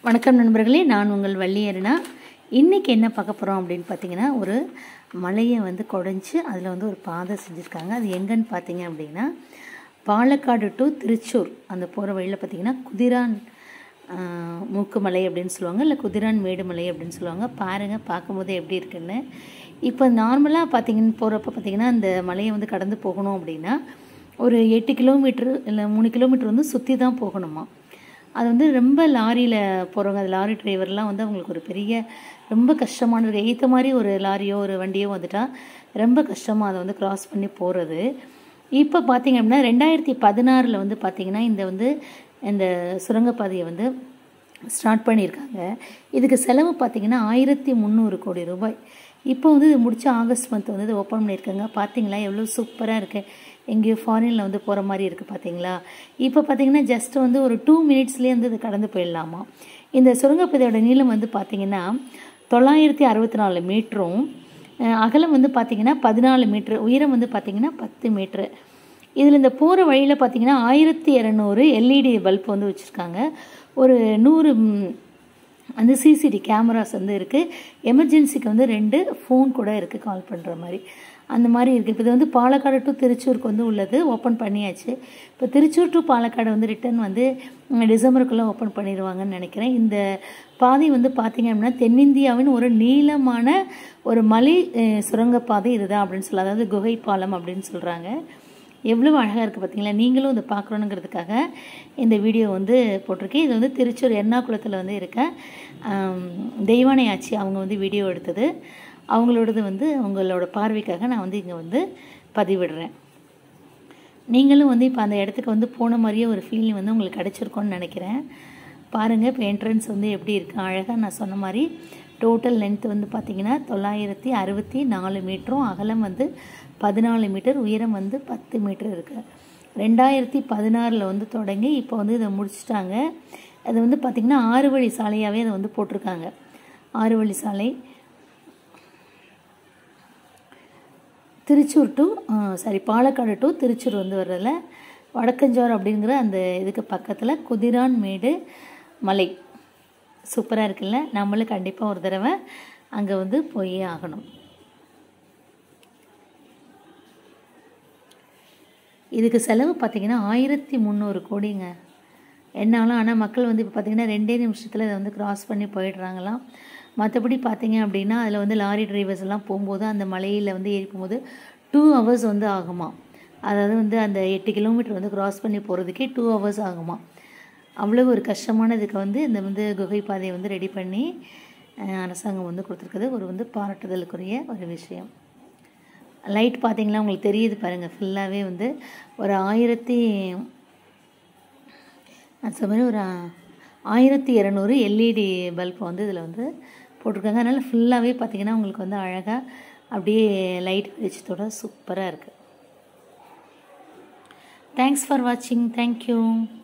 வணக்கம் நண்பர்களே நான் உங்கள் வள்ளியருணா இன்றைக்கி என்ன பார்க்க போகிறோம் அப்படின்னு பார்த்தீங்கன்னா ஒரு மலையை வந்து குடஞ்சி அதில் வந்து ஒரு பாதை செஞ்சுருக்காங்க அது எங்கன்னு பார்த்தீங்க அப்படின்னா பாலக்காடு டு திருச்சூர் அந்த போகிற வழியில் பார்த்தீங்கன்னா குதிரான் ஆஹ், மூக்குமலை அப்படின்னு சொல்லுவாங்க இல்லை குதிரான் மேடுமலை அப்படின்னு சொல்லுவாங்க பாருங்கள் பார்க்கும்போது எப்படி இருக்குன்னு இப்போ நார்மலாக பார்த்தீங்கன்னு போகிறப்ப பார்த்தீங்கன்னா அந்த மலையை வந்து கடந்து போகணும் அப்படின்னா ஒரு எட்டு கிலோமீட்ரு இல்லை மூணு கிலோமீட்டர் வந்து சுற்றி தான் போகணுமா அது வந்து ரொம்ப லாரியில் போகிறவங்க அது லாரி டிரைவர்லாம் வந்து அவங்களுக்கு ஒரு பெரிய ரொம்ப கஷ்டமானது ஏற்ற மாதிரி ஒரு லாரியோ ஒரு வண்டியோ வந்துட்டால் ரொம்ப கஷ்டமாக அதை வந்து கிராஸ் பண்ணி போகிறது இப்போ பார்த்தீங்க அப்படின்னா ரெண்டாயிரத்தி பதினாறில் வந்து பார்த்தீங்கன்னா இந்த வந்து இந்த சுரங்கப்பாதையை வந்து ஸ்டார்ட் பண்ணியிருக்காங்க இதுக்கு செலவு பார்த்தீங்கன்னா ஆயிரத்தி முந்நூறு கோடி ரூபாய் இப்போ வந்து இது முடிச்ச ஆகஸ்ட் மந்த் வந்து இது ஓப்பன் பண்ணியிருக்காங்க பார்த்தீங்களா எவ்வளோ சூப்பராக இருக்குது எங்கேயோ ஃபாரினில் வந்து போகிற மாதிரி இருக்குது பார்த்தீங்களா இப்போ பார்த்தீங்கன்னா ஜஸ்ட் வந்து ஒரு டூ மினிட்ஸ்லேயே வந்து இது கடந்து போயிடலாமா இந்த சுரங்கப்பாதையோட நீளம் வந்து பார்த்தீங்கன்னா தொள்ளாயிரத்தி அறுபத்தி நாலு மீட்டரும் அஹ் அகலம் வந்து பார்த்தீங்கன்னா பதினாலு மீட்ரு உயரம் வந்து பார்த்தீங்கன்னா பத்து மீட்ரு இதில் இந்த போகிற வழியில் பார்த்தீங்கன்னா ஆயிரத்தி இரநூறு எல்இடி பல்ப் வந்து வச்சுருக்காங்க ஒரு நூறு ம், அந்த சிசிடி கேமராஸ் வந்து இருக்குது எமர்ஜென்சிக்கு வந்து ரெண்டு ஃபோன் கூட இருக்குது கால் பண்ணுற மாதிரி அந்த மாதிரி இருக்குது இப்போ இது வந்து பாலக்காடு டு திருச்சூருக்கு வந்து உள்ளது ஓப்பன் பண்ணியாச்சு இப்போ திருச்சூர் டு பாலக்காடு வந்து ரிட்டர்ன் வந்து ம், டிசம்பருக்குள்ளே ஓப்பன் பண்ணிடுவாங்கன்னு நினைக்கிறேன் இந்த பாதை வந்து பார்த்தீங்க அப்படின்னா தென்னிந்தியாவின் ஒரு நீளமான ஒரு மலை அஹ், சுரங்கப்பாதை இதுதான் அப்படின்னு சொல்லலாம் அதாவது குகை பாலம் அப்படின்னு சொல்கிறாங்க எவ்வளோ அழகாக இருக்குது பார்த்தீங்களா நீங்களும் இதை பார்க்கணுங்கிறதுக்காக இந்த வீடியோ வந்து போட்டிருக்கேன் இது வந்து திருச்சூர் எர்ணாகுளத்தில் வந்து இருக்க ஆம், தெய்வானை ஆச்சி அவங்க வந்து வீடியோ எடுத்தது அவங்களோடது வந்து அவங்களோட பார்வைக்காக நான் வந்து இங்கே வந்து பதிவிடுறேன் நீங்களும் வந்து இப்போ அந்த இடத்துக்கு வந்து போன மாதிரியே ஒரு ஃபீலிங் வந்து உங்களுக்கு கிடச்சிருக்கோன்னு நினைக்கிறேன் பாருங்கள் இப்போ என்ட்ரன்ஸ் வந்து எப்படி இருக்கு அழகாக நான் சொன்ன மாதிரி டோட்டல் லென்த் வந்து பார்த்தீங்கன்னா தொள்ளாயிரத்தி அறுபத்தி நாலு மீட்டரும் அகலம் வந்து பதினாலு மீட்டர் உயரம் வந்து பத்து மீட்டர் இருக்குது ரெண்டாயிரத்தி பதினாறில் வந்து தொடங்கி இப்போ வந்து இதை முடிச்சிட்டாங்க அது வந்து பார்த்திங்கன்னா ஆறு வழி சாலையாகவே அதை வந்து போட்டிருக்காங்க ஆறு வழி சாலை Thrissur to sorry Palakkad to Thrissur வந்து வர்றதுல வடக்கஞ்சார் அப்படிங்கிற அந்த இதுக்கு பக்கத்தில் குதிரான் மேடு மலை சூப்பராக இருக்குல்ல நம்மளும் கண்டிப்பாக ஒரு தடவை அங்கே வந்து போயே ஆகணும் இதுக்கு செலவு பார்த்தீங்கன்னா ஆயிரத்தி முந்நூறு கோடிங்க என்னாலும் ஆனால் மக்கள் வந்து இப்போ பார்த்தீங்கன்னா ரெண்டே நிமிஷத்தில் இதை வந்து கிராஸ் பண்ணி போயிடுறாங்களாம் மற்றபடி பார்த்தீங்க அப்படின்னா அதில் வந்து லாரி டிரைவர்ஸ் எல்லாம் போகும்போது அந்த மலையில் வந்து ஏறி போகும்போது டூ ஹவர்ஸ் வந்து ஆகுமா அதாவது வந்து அந்த எட்டு கிலோமீட்டர் வந்து கிராஸ் பண்ணி போகிறதுக்கே டூ ஹவர்ஸ் ஆகுமா அவ்வளோ ஒரு கஷ்டமானதுக்கு வந்து இந்த வந்து குகை பாதையை வந்து ரெடி பண்ணி அஹ், அரசாங்கம் வந்து கொடுத்துருக்குது ஒரு வந்து பாராட்டுதலுக்குரிய ஒரு விஷயம் லைட் பார்த்தீங்களா உங்களுக்கு தெரியுது பாருங்கள் ஃபுல்லாகவே வந்து ஒரு ஆயிரத்தி நான் சொன்ன மாதிரி ஒரு ஆயிரத்தி இரநூறு எல்இடி பல்ப் வந்து இதில் வந்து போட்டிருக்காங்க அதனால் ஃபுல்லாகவே பார்த்தீங்கன்னா உங்களுக்கு வந்து அழகாக அப்படியே லைட் வெளிச்சத்தோட சூப்பராக இருக்குது தேங்க்ஸ் ஃபார் வாட்சிங் தேங்க்யூ